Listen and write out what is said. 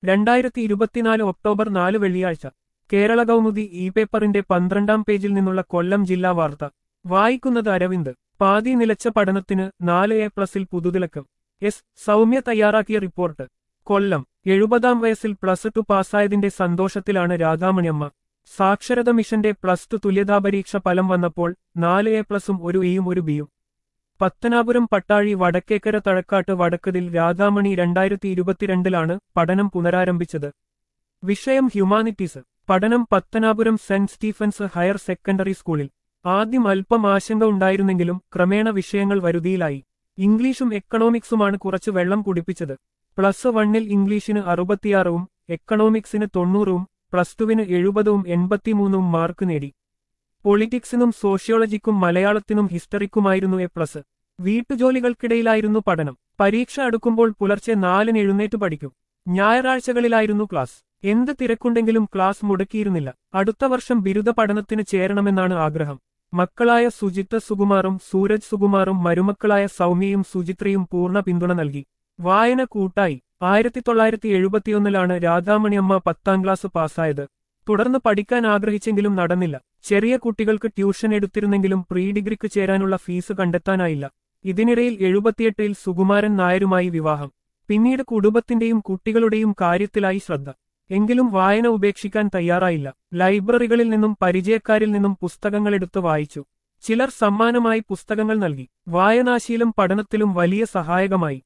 രണ്ടായിരത്തി ഇരുപത്തിനാല് ഒക്ടോബർ നാല് വെള്ളിയാഴ്ച കേരള കൗമുദി ഇ പേപ്പറിന്റെ പന്ത്രണ്ടാം പേജിൽ നിന്നുള്ള കൊല്ലം ജില്ലാ വാർത്ത വായിക്കുന്നത് അരവിന്ദ് പാതി നിലച്ച പഠനത്തിന് നാല് എ പ്ലസിൽ പുതുതിലക്കം എസ് സൗമ്യ തയ്യാറാക്കിയ റിപ്പോർട്ട് കൊല്ലം എഴുപതാം വയസ്സിൽ പ്ലസ് ടു പാസ്സായതിന്റെ സന്തോഷത്തിലാണ് രാധാമണിയമ്മ സാക്ഷരത മിഷന്റെ പ്ലസ് ടു തുല്യതാ പരീക്ഷ ഫലം വന്നപ്പോൾ നാല് എ പ്ലസും ഒരു ഇയും ഒരു ബിയും പത്തനാപുരം പട്ടാഴി വടക്കേക്കര തഴക്കാട്ട് വടക്കതിൽ രാധാമണി രണ്ടായിരത്തി ഇരുപത്തിരണ്ടിലാണ് പഠനം പുനരാരംഭിച്ചത് വിഷയം ഹ്യൂമാനിറ്റീസ് പഠനം Pathanapuram Saint Stephen's higher secondary സ്കൂളിൽ ആദ്യം അല്പം ആശങ്ക ഉണ്ടായിരുന്നെങ്കിലും ക്രമേണ വിഷയങ്ങൾ വരുതിയിലായി ഇംഗ്ലീഷും എക്കണോമിക്സുമാണ് കുറച്ച് വെള്ളം കുടിപ്പിച്ചത് പ്ലസ് വണ്ണിൽ ഇംഗ്ലീഷിന് അറുപത്തിയാറും എക്കണോമിക്സിന് തൊണ്ണൂറും പ്ലസ് ടുവിന് എഴുപതും എൺപത്തിമൂന്നും മാർക്ക് നേടി പൊളിറ്റിക്സിനും സോഷ്യോളജിക്കും മലയാളത്തിനും ഹിസ്റ്ററിക്കുമായിരുന്നു എ പ്ലസ് വീട്ടുജോലികൾക്കിടയിലായിരുന്നു പഠനം പരീക്ഷ അടുക്കുമ്പോൾ പുലർച്ചെ നാലിന് എഴുന്നേറ്റ് പഠിക്കും ഞായറാഴ്ചകളിലായിരുന്നു ക്ലാസ് എന്ത് തിരക്കുണ്ടെങ്കിലും ക്ലാസ് മുടക്കിയിരുന്നില്ല അടുത്ത വർഷം ബിരുദ പഠനത്തിന് ചേരണമെന്നാണ് ആഗ്രഹം മക്കളായ സുജിത്ത് സുകുമാറും സൂരജ് സുകുമാറും മരുമക്കളായ സൗമ്യയും സുചിത്രയും പൂർണ്ണ പിന്തുണ നൽകി വായന കൂട്ടായി ആയിരത്തി തൊള്ളായിരത്തി എഴുപത്തിയൊന്നിലാണ് രാധാമണിയമ്മ പത്താം ക്ലാസ് പാസ്സായത് തുടർന്ന് പഠിക്കാൻ ആഗ്രഹിച്ചെങ്കിലും നടന്നില്ല ചെറിയ കുട്ടികൾക്ക് ട്യൂഷൻ എടുത്തിരുന്നെങ്കിലും പ്രീ ഡിഗ്രിക്ക് ചേരാനുള്ള ഫീസ് കണ്ടെത്താനായില്ല ഇതിനിടയിൽ എഴുപത്തിയെട്ടിൽ സുകുമാരൻ നായരുമായി വിവാഹം പിന്നീട് കുടുംബത്തിന്റെയും കുട്ടികളുടെയും കാര്യത്തിലായി ശ്രദ്ധ എങ്കിലും വായന ഉപേക്ഷിക്കാൻ തയ്യാറായില്ല ലൈബ്രറികളിൽ നിന്നും പരിചയക്കാരിൽ നിന്നും പുസ്തകങ്ങളെടുത്ത് വായിച്ചു ചിലർ സമ്മാനമായി പുസ്തകങ്ങൾ നൽകി വായനാശീലം പഠനത്തിലും വലിയ സഹായകമായി